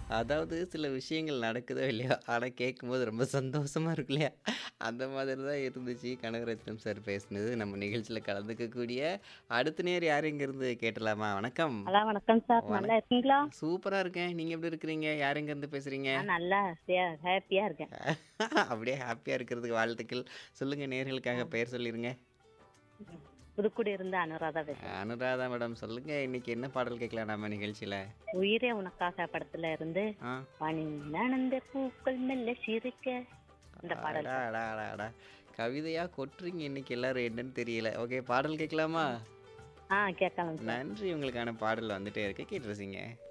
அதாவது சில விஷயங்கள் நடக்குதோ இல்லையோ, ஆனா கேட்கும்போது ரொம்ப சந்தோஷமா இருக்கும் இல்லையா? அந்த மாதிரி தான் இருந்துச்சு கனகரத்னம் சார் பேசினது. நம்ம நிகழ்ச்சியில கலந்துக்கக்கூடிய அடுத்த நேயர் யார் எங்கேருந்து கேட்டலாமா? வணக்கம். ஹலோ வணக்கம் சார். வணக் நல்லா இருக்கீங்களா? சூப்பரா இருக்கேன். நீங்க எப்படி இருக்கிறீங்க? யார் எங்கேருந்து பேசுறீங்க? நான் நல்லா ஹே ஹேப்பியா இருக்கேன். அப்படியே ஹேப்பியா இருக்கிறதுக்கு வாழ்த்துக்கள். சொல்லுங்க நேயர்களுக்காக பெயர் சொல்லிருங்க. புதுக்குடி இருந்து அனுராதா பேசுறேன். அனுராதா மேடம் சொல்லுங்க. இன்னைக்கு என்ன பாடல் கேட்கலாம் நம்ம நிகழ்ச்சியில? உயிரே உனக்காக படத்துல இருந்து ஆ. வானில் நனந்த பூக்கள் மெல்ல சிரிக்க இந்த பாடல் அடா, அடா, அடா, அடா. கவிதையா கொட்டுறீங்க இன்னைக்கு எல்லாரும் என்னன்னு தெரியல. ஓகே பாடல் கேட்கலாமா? ஆ கேட்கலாம் சார். நன்றி உங்களுக்கான பாடல் வந்துட்டே இருக்கு. கேட்டு ரசிங்க.